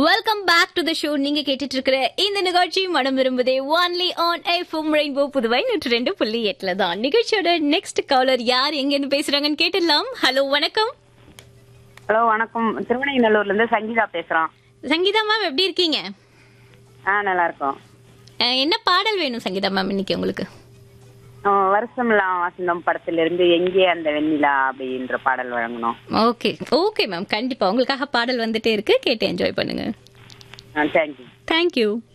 welcome back to the show நீங்க கேட்டுட்டு இருக்கிற இந்த நிகழ்ச்சி Manam Virumbuthe only on FM rainbow Puduvai நூற்றி ரெண்டு புள்ளி எட்டுல தான் நிகழ்ச்சியோட நெக்ஸ்ட் காலர் யார் எங்க இருந்து பேசுறாங்கன்னு கேட்டுடலாம் ஹலோ வணக்கம் ஹலோ வணக்கம் திருவனைநல்லூர்ல இருந்து சங்கீதா பேசுறோம் சங்கீதா மேம் எப்படி இருக்கீங்க ஆ நல்லா இருக்கோம் அஹ், என்ன பாடல் வேணும் சங்கீதா மேம் இன்னைக்கு உங்களுக்கு ஆ, வருஷமெல்லாம் வாசந்தம் படத்துல இருந்து எங்கே அந்த வெண்ணிலா அப்படின்ற பாடல் வழங்கணும் ஓகே ஓகே மேம் கண்டிப்பா உங்களுக்காக பாடல் வந்துட்டே இருக்கு கேட்டு என்ஜாய் பண்ணுங்க தேங்க்யூ தேங்க்யூ